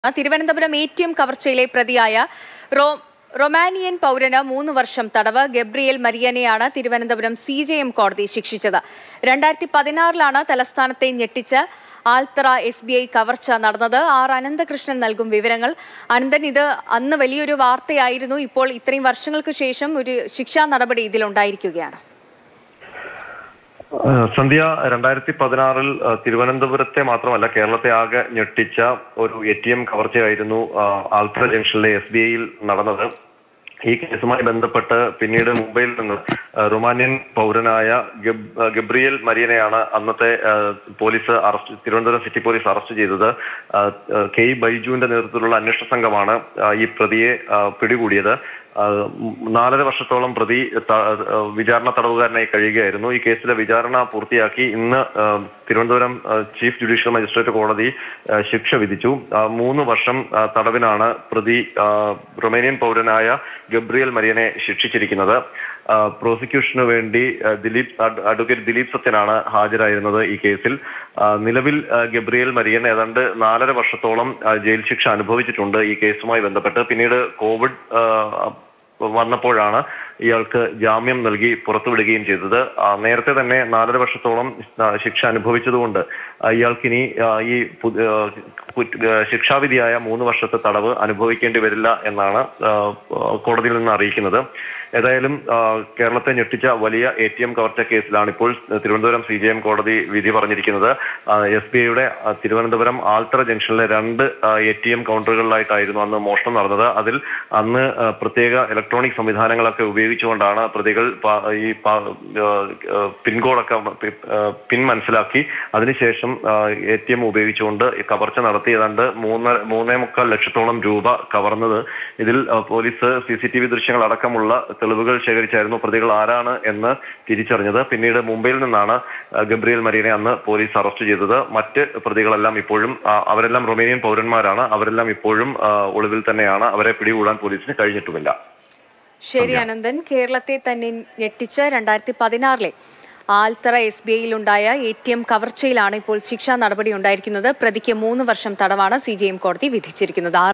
Thiruvananthapuram A T M കവർച്ചയിലെ പ്രതിയായ റോ റൊമാനിയൻ പൗരന് മൂന്ന് വർഷം തടവ് ഗബ്രിയേൽ മരിയനെയാണ് തിരുവനന്തപുരം സി ജെ എം കോടതി ശിക്ഷിച്ചത് രണ്ടായിരത്തി പതിനാറിലാണ് തലസ്ഥാനത്തെ ഞെട്ടിച്ച് ആൽത്തറ എസ് ബി ഐ കവർച്ച നടന്നത് ആർ അനന്തകൃഷ്ണൻ നൽകും വിവരങ്ങൾ അനന്തൻ ഇത് അന്ന് വലിയൊരു വാർത്തയായിരുന്നു ഇപ്പോൾ ഇത്രയും വർഷങ്ങൾക്ക് ശേഷം ഒരു ശിക്ഷാ നടപടി ഇതിലുണ്ടായിരിക്കുകയാണ് ഏഹ് സന്ധ്യ രണ്ടായിരത്തി പതിനാറിൽ ഏഹ് തിരുവനന്തപുരത്തെ മാത്രമല്ല കേരളത്തെ ആകെ ഞെട്ടിച്ച ഒരു എ ടി എം കവർച്ചയായിരുന്നു ആഹ് ആൽത്തറ ജംഗ്ഷനിലെ എസ് ബി ഐയിൽ നടന്നത് ഈ കേസുമായി ബന്ധപ്പെട്ട് പിന്നീട് മുംബൈയിൽ നിന്ന് ഏഹ് റുമാനിയൻ പൗരനായ ഗബ് ഏഹ് ഗബ്രിയേൽ മരിയനെയാണ് അന്നത്തെ ഏഹ് police arrest Thiruvananthapuram city police arrest ചെയ്തത് ഏഹ് ഏഹ് കെ ഇ ബൈജുവിന്റെ നേതൃത്വത്തിലുള്ള അന്വേഷണ സംഘമാണ് ഏഹ് ഈ പ്രതിയെ ഏഹ് പിടികൂടിയത് ആഹ് നാലര വർഷത്തോളം പ്രതി ത- ആഹ് വിചാരണ തടവുകാരനായി കഴിയുകയായിരുന്നു ഈ കേസിലെ വിചാരണ പൂർത്തിയാക്കി ഇന്ന് ആഹ് തിരുവനന്തപുരം ആഹ് ചീഫ് ജുഡീഷ്യൽ മജിസ്ട്രേറ്റ് കോടതി ആഹ് ശിക്ഷ വിധിച്ചു ആഹ് മൂന്ന് വർഷം ആഹ് തടവിനാണ് പ്രതി ആഹ് റൊമേനിയൻ പൗരനായ ഗബ്രിയൽ മരിയനെ ശിക്ഷിച്ചിരിക്കുന്നത് ആഹ് പ്രോസിക്യൂഷന് വേണ്ടി ആഹ് ദിലീപ് അഡ്- അഡ്വക്കേറ്റ് ദിലീപ് സത്യനാണ് ഹാജരായിരുന്നത് ഈ കേസിൽ ആഹ് നിലവിൽ ആഹ് ഗബ്രിയേൽ മരിയൻ ഏതാണ്ട് നാലര വർഷത്തോളം ആഹ് ജയിൽ ശിക്ഷ അനുഭവിച്ചിട്ടുണ്ട് ഈ കേസുമായി ബന്ധപ്പെട്ട് പിന്നീട് കോവിഡ് ആഹ് വന്നപ്പോഴാണ് ഇയാൾക്ക് ജാമ്യം നൽകി പുറത്തുവിടുകയും ചെയ്തത് ആ, നേരത്തെ തന്നെ നാലര വർഷത്തോളം ആ, ശിക്ഷ അനുഭവിച്ചതുകൊണ്ട് ആ, ഇയാൾക്കിനി ആ, ഈ പു- ആ, കുറ്റ- ആ, ശിക്ഷാവിധിയായ മൂന്ന് വർഷത്തെ തടവ് അനുഭവിക്കേണ്ടി വരില്ല എന്നാണ് ആ, കോടതിയിൽ നിന്ന് അറിയിക്കുന്നത് ഏതായാലും ആ, കേരളത്തെ ഞെട്ടിച്ച വലിയ എ ടി എം കവർച്ച കേസിലാണ് ഇപ്പോൾ തിരുവനന്തപുരം സി ജി എം കോടതി വിധി പറഞ്ഞിരിക്കുന്നത് എസ് ബി ഐയുടെ തിരുവനന്തപുരം ആൽത്തറ ജംഗ്ഷനിലെ രണ്ട് എ ടി എം കൗണ്ടറുകളിലായിട്ടായിരുന്നു അന്ന് മോഷണം നടന്നത് അതിൽ അന്ന് ആ, പ്രത്യേക ഇലക്ട്രോണിക് സംവിധാനങ്ങളൊക്കെ ഉപയോഗിച്ചുകൊണ്ടാണ് പ്രതികൾ പ- ഈ പ- ആ, ആ, പിൻകോഡൊക്കെ പി- ആ, പിൻ മനസ്സിലാക്കി അതിനുശേഷം എ ടി എം ഉപയോഗിച്ചുകൊണ്ട് ഈ കവർച്ച നടത്തി ഏതാണ്ട് മൂന്ന് മൂന്നേ മുക്കാൽ ലക്ഷത്തോളം രൂപ കവർന്നത് ഇതിൽ ആ, police C C T V ദൃശ്യങ്ങൾ അടക്കമുള്ള തെളിവുകൾ ശേഖരിച്ചായിരുന്നു പ്രതികൾ ആരാണ് എന്ന് തിരിച്ചറിഞ്ഞത് പിന്നീട് മുംബൈയിൽ നിന്നാണ് ആ, ഗബ്രിയേൽ മരീനെ അന്ന് പോലീസ് അറസ്റ്റ് ചെയ്തത് മറ്റ് പ്രതികളെല്ലാം ഇപ്പോഴും ആ, അവരെല്ലാം റൊമേനിയൻ പൗരന്മാരാണ് അവരെല്ലാം ഇപ്പോഴും ആ, ഒളിവിൽ തന്നെയാണ് അവരെ പിടികൂടാൻ പോലീസിന് കഴിഞ്ഞിട്ടുമില്ല ശരി അനന്തൻ കേരളത്തെ തന്നെ ഞെട്ടിച്ച രണ്ടായിരത്തി പതിനാറിലെ ആൽത്തറ എസ് ബി ഐയിലുണ്ടായ എ ടി എം കവർച്ചയിലാണ് ഇപ്പോൾ ശിക്ഷാ നടപടി ഉണ്ടായിരിക്കുന്നത് പ്രതിക്ക് മൂന്ന് വർഷം തടവാണ് സി ജി എം കോടതി വിധിച്ചിരിക്കുന്നത്